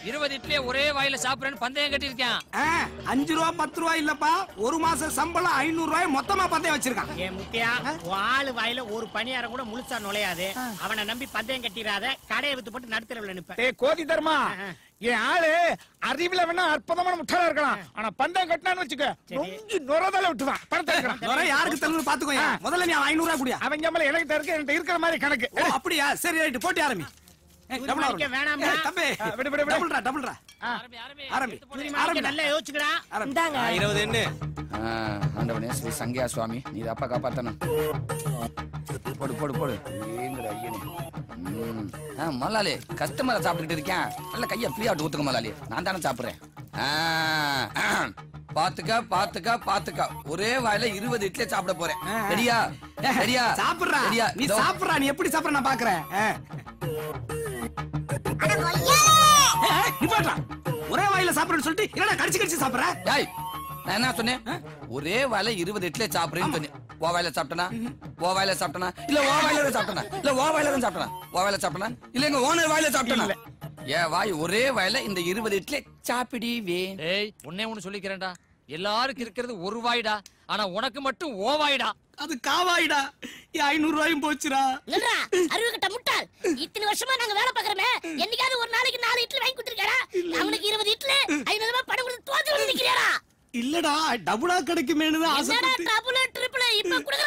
இருபது இட்லியை ஒரே வாயில சாப்பிடுறேன்னு பந்தயம் கட்டியிருக்கேன் ஆ, அஞ்சு ரூபா பத்து ரூபா இல்லப்பா ஒரு மாசம் சம்பளம் ஐநூறு ரூபாய் மொத்தமா பந்தயம் வச்சிருக்கான் என் முக்கியா உன் ஆளு வாயில ஒரு பணியாரம் கூட முழுசா நுழையாது அவனை நம்பி பந்தயம் கட்டிடாத கடையை வித்து போட்டு நடுத்தரவுல நிப்ப ஏய் கோதி தர்மா என் ஆளு அறிவுல வேணா அற்புதமான முட்டாளா இருக்கலாம் ஆனா பந்தயம் கட்டினான்னு வச்சுக்க நொங்கி நுரதல விட்டுதான் பணத்தை எடுக்கிறான். நுரை யாருக்கு தருன்னு பாத்துக்கோ முதல்ல நீ ஐநூறு ரூபாய் குடியா அவன் மேல எனக்கு இருக்கு என்கிட்ட இருக்கிற மாதிரி கணக்கு ஓ அப்படியா சரி ரைட்டு போட்டி ஆரம்பி ஏய், துணி double மடிக்க ஆரம்பி. வேணாமா? ஏய், தம்பி ஆ, விடு, விடு, விடு. டபுள்ரா டபுள்ரா ஆரம்பி, ஆரம்பி. ஆரம்பி துணி மாய்க்க ஆரம்பிடா. நல்லா யோசிச்சுக்கடா ஆரம்பி. இந்தாங்க இருபது என்ன ஆ, ஆண்டவனே ஸ்ரீ சங்கியா சுவாமி நீ அப்பா காப்பாத்தணும் போடு போடு போடு ஏங்கட ஐயனே ம். ஆ, மல்லாலி கஸ்டமரை சாப்பிட்டுக்கிட்டு இருக்கேன் நல்ல கையை ஃப்ரீயா விட்டு ஊத்துக்க மல்லாலி நான் தானே சாப்பிடுறேன் ஆ, அஹம். பாத்துக்க பாத்துக்க பாத்துக்க ஒரே வாயில இருபது இட்லி சாப்பிட போறேன் சரியா சரியா சாப்பிடுறா சரியா நீ இதோ. சாப்பிடுறா நீ எப்படி சாப்பிடுற நான் பாக்குறேன் ஆ. ஏய், ஏய், நிப்பாட்றா. ஒரே வாயில சாப்பிடுறேன்னு சொல்லிட்டு என்னடா கடிச்சு கடிச்சு சாப்பிடுற டேய் நான் என்ன சொன்னேன் ஒரே வாயில இருபது இட்லி சாப்பிடுறேன்னு சொன்னேன் ஓ வாயில சாப்பிட்டனா ஓ வாயில சாப்பிட்டனா இல்ல ஓ வாயில தான் சாப்பிட்டனா இல்ல ஓ வாயில தான் சாப்பிட்டனா ஓ வாயில சாப்பிட்டனா இல்ல எங்க ஓனர் வாயில சாப்பிட்டனா ஏன் வாய் ஒரே வாயில இந்த இருபது இட்லி சாப்பிடுவே டேய் ஒன்னே ஒண்ணு சொல்லிக்கிறேன்டா எல்லாருக்கும் இருக்கிறது ஒரு வாய்டா ஆனா உனக்கு மட்டும் ஓ வாய்டா அது காவாயிடா என் ஐநூறு ரூபாயும் போச்சுடா நில்றா அறிவு கட்ட முட்டாள் இத்தனை வருஷமா நாங்க வேலை பாக்குறோமே என்னைக்காவது ஒரு நாளைக்கு நாலு இட்லி வாங்கி கொடுத்துருக்கா அவனுக்கு இருபது இட்லி ஐநூறு ரூபாய் பணம் கொடுத்து தோத்து வந்து நிக்கிறியாடா இல்லடா டபுளா கிடைக்குமேனு தான் என்னடா ஆசைப்பட்டு டபுள் ட்ரிபிள் இப்ப கொடுக்க